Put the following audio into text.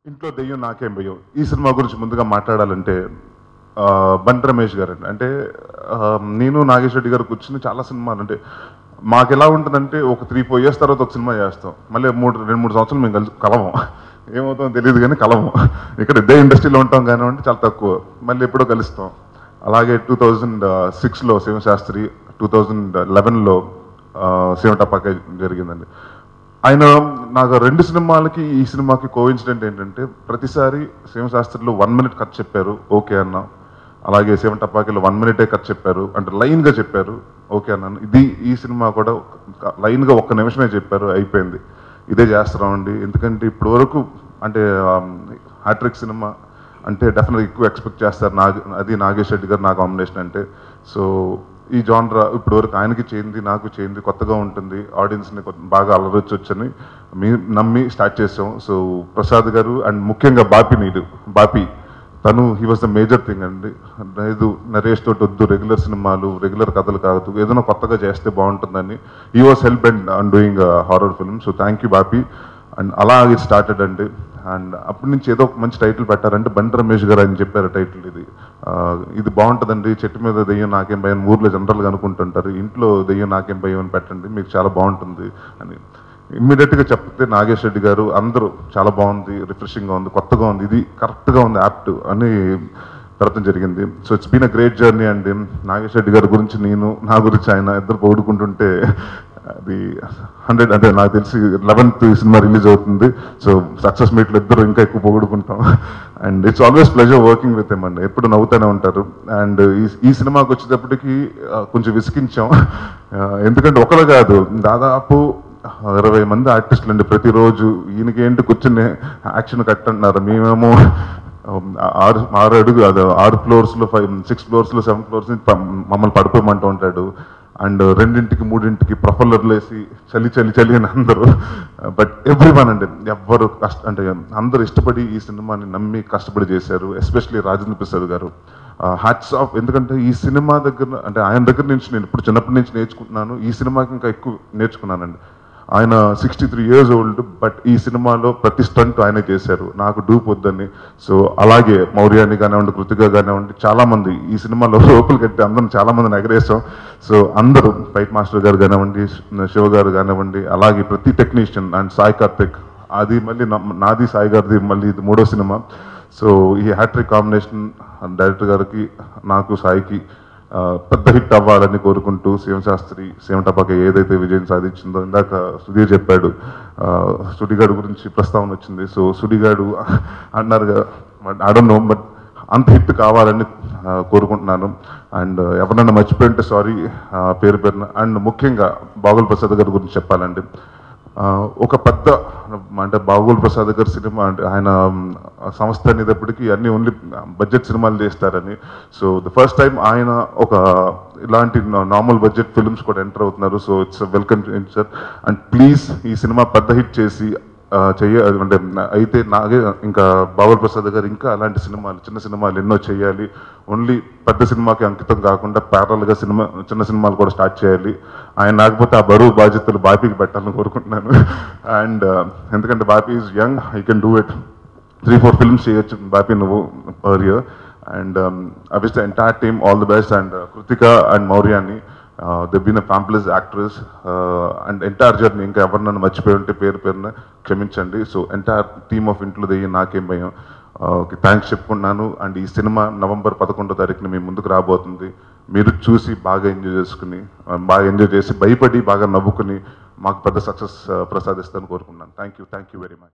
ఇంట్లో దెయ్యం నాకేం భయం ఈ సినిమా గురించి ముందుగా మాట్లాడాలంటే ఆ, బండి రమేష్ గారు అండి అంటే ఆ, నేను నాగేష్ రెడ్డి గారు కూర్చుని చాలా సినిమాలు అంటే మాకు ఎలా ఉంటుందంటే ఒక త్రీ ఫోర్ ఇయర్స్ తర్వాత ఒక సినిమా చేస్తాం మళ్ళీ మూడు రెండు మూడు సంవత్సరాలు మేము కలిసి కలవం ఏమవుతుందో తెలియదు కానీ కలవం ఇక్కడ ఇదే ఇండస్ట్రీలో ఉంటాం కానివ్వండి చాలా తక్కువ మళ్ళీ ఎప్పుడో కలుస్తాం అలాగే టూ థౌజండ్ సిక్స్లో శివశాస్త్రి టూ థౌజండ్ లెవెన్లో శివటపాక జరిగిందండి ఆయన నాకు రెండు సినిమాలకి ఈ సినిమాకి కోఇన్సిడెంట్ ఏంటంటే ప్రతిసారి శివశాస్త్రిలో వన్ మినిట్ కట్ చెప్పారు ఓకే అన్నా అలాగే సెవెన్ టపాకీలో వన్ మినిటే కట్ చెప్పారు అంటే లైన్గా చెప్పారు ఓకే అన్నాను ఇది ఈ సినిమా కూడా లైన్గా ఒక్క నిమిషమే చెప్పారు అయిపోయింది ఇదే చేస్తున్నామండి ఎందుకంటే ఇప్పటి వరకు అంటే హ్యాట్రిక్ సినిమా అంటే డెఫినెట్గా ఎక్కువ ఎక్స్పెక్ట్ చేస్తారు నాగ అది నాగేష్ రెడ్డి గారు నా కాంబినేషన్ అంటే సో ఈ జాన్రా ఇప్పటి వరకు ఆయనకి చేయింది నాకు చేయింది కొత్తగా ఉంటుంది ఆడియన్స్ని కొ- బాగా అలరొచ్చొచ్చని మీ నమ్మి స్టార్ట్ చేసాం సో ప్రసాద్ గారు అండ్ ముఖ్యంగా బాపి నీడు బాపి తను he was the major thing అండి లేదు నరేష్ తోటి వద్దు రెగ్యులర్ సినిమాలు రెగ్యులర్ కథలు కాదు ఏదైనా కొత్తగా చేస్తే బాగుంటుందని ఈ was help and and doing horror film so thank you Bapi and అలా ఇది స్టార్టెడ్ అండి అండ్ అప్పటి నుంచి ఏదో ఒక మంచి టైటిల్ పెట్టారంటే బండి రమేష్ గారు అని చెప్పారు టైటిల్ ఇది ఆ, ఇది బాగుంటుందండి చెట్టు మీద దెయ్యం నాకేం భయం ఊర్లో జనరల్గా అనుకుంటుంటారు ఇంట్లో దెయ్యం నాకేం భయం అని పెట్టండి మీకు చాలా బాగుంటుంది అని ఇమ్మీడియట్గా చెప్తే నాగేష్ రెడ్డి గారు అందరూ చాలా బాగుంది రిఫ్రెషింగ్గా ఉంది కొత్తగా ఉంది ఇది కరెక్ట్గా ఉంది యాప్ట్ అని పెడతం జరిగింది so it's been a great journey అండి నాగేష్ రెడ్డి గారి గురించి నేను నా గురించి ఆయన ఇద్దరు పొగుడుకుంటుంటే అది హండ్రెడ్ అంటే నాకు తెలిసి లెవెన్త్ సినిమా రిలీజ్ అవుతుంది సో సక్సెస్ మీట్లు ఇద్దరు ఇంకా ఎక్కువ పొగుడుకుంటాం and it's always pleasure working with em అండి ఎప్పుడు నవ్వుతూనే ఉంటారు అండ్ ఈ ఈ సినిమాకి వచ్చేటప్పటికి ఆ, కొంచెం విసిగించాం ఆ, ఎందుకంటే ఒకరు కాదు దాదాపు ఇరవై మంది ఆర్టిస్టులు అండి ప్రతిరోజు ఈయనకి ఏంటి కూర్చుని యాక్షన్ కట్ అంటున్నారు మేమేమో um, ఆరు ఆరు అడుగు అది ఆరు ఫ్లోర్స్లో ఫైవ్ సిక్స్ ఫ్లోర్స్లో సెవెన్ ఫ్లోర్స్ మమ్మల్ని పడిపోమంటూ ఉంటాడు అండ్ రెండింటికి మూడింటికి ప్రొఫెల్లర్లు వేసి చలి చలి చలి అని అందరూ బట్ ఎవ్రీ వన్ అండి ఎవ్వరు కష్ట అంటే అందరూ ఇష్టపడి ఈ సినిమాని నమ్మి కష్టపడి చేశారు ఎస్పెషలీ రాజేంద్ర ప్రసాద్ గారు హ్యాట్స్ ఆఫ్ ఎందుకంటే ఈ సినిమా దగ్గర అంటే ఆయన దగ్గర నుంచి నేను ఇప్పుడు చిన్నప్పటి నుంచి నేర్చుకుంటున్నాను ఈ సినిమాకి ఇంకా ఎక్కువ నేర్చుకున్నానండి ఆయన sixty three years old but ఈ సినిమాలో ప్రతి స్టంట్ ఆయనే చేశారు నాకు డూప్ వద్దని సో అలాగే మౌర్యాని కానివ్వండి కృతిక కానివ్వండి చాలా మంది ఈ సినిమాలో లోపల కట్టి అందరం చాలా మందిని ఎగరేసాం సో అందరూ ఫైట్ మాస్టర్ గారు కానివ్వండి శివ గారు కానివ్వండి అలాగే ప్రతి టెక్నీషియన్ అండ్ సాయి కార్తిక్ అది మళ్ళీ నా- నాది సాయి గారిది మళ్ళీ ఇది మూడో సినిమా సో ఈ హ్యాట్రిక్ కాంబినేషన్ డైరెక్టర్ గారికి నాకు సాయికి ఆ, పెద్ద హిట్ అవ్వాలని కోరుకుంటూ సీఎం శాస్త్రి సీఎం టపాక ఏదైతే విజయం సాధించిందో ఇందాక సుధీర్ చెప్పాడు ఆ, సుడిగాడు గురించి ప్రస్తావన వచ్చింది సో సుడిగాడు అన్నారు అడన్ నో బట్ అంత హిట్ కావాలని ఆ, కోరుకుంటున్నాను అండ్ ఎవరన్నా మర్చిపోయి ఉంటే సారీ పేరు పేరున అండ్ ముఖ్యంగా బాగుల్ ప్రసాద్ గారి గురించి చెప్పాలండి ఆ, ఒక పెద్ద అంటే బాగోల్ ప్రసాద్ గారి సినిమా అంటే ఆయన మ్, సంస్థ అనేటప్పటికీ అన్ని ఓన్లీ బడ్జెట్ సినిమాలు చేస్తారని సో ద ఫస్ట్ టైం ఆయన ఒక ఇలాంటి నార్మల్ బడ్జెట్ ఫిల్మ్స్ కూడా ఎంటర్ అవుతున్నారు so it's welcome sir and please ఈ సినిమా పెద్ద హిట్ చేసి ఆ, చెయ్య అంటే అయితే నాగే ఇంకా బాబుల్ ప్రసాద్ గారు ఇంకా అలాంటి సినిమాలు చిన్న సినిమాలు ఎన్నో చేయాలి ఓన్లీ పెద్ద సినిమాకి అంకితం కాకుండా parallel గా సినిమా చిన్న సినిమాలు కూడా స్టార్ట్ చేయాలి ఆయన లేకపోతే ఆ బరువు బాధ్యతలు బాపీకి పెట్టాలని కోరుకుంటున్నాను అండ్ ఎందుకంటే Bapi is young I can do it three four films చేయొచ్చు బాపీ నువ్వు per year and I wish the entire team all the best and Krithika and మౌర్యాని they been a fabulous actress and entire journey ఇంకా ఎవరు నన్ను మర్చిపోయి ఉంటే పేరు పేరున క్షమించండి సో ఎంటైర్ టీమ్ ఆఫ్ ఇంట్లో దెయ్యం నాకేం భయం ఓకే థ్యాంక్స్ చెప్పుకున్నాను అండ్ ఈ సినిమా నవంబర్ పదకొండో తారీఖున మీ ముందుకు రాబోతుంది మీరు చూసి బాగా ఎంజాయ్ చేసుకుని ఆ, బాగా ఎంజాయ్ చేసి భయపడి బాగా నవ్వుకుని మాకు పెద్ద సక్సెస్ ప్రసాదిస్తాను కోరుకున్నాను thank you thank you very much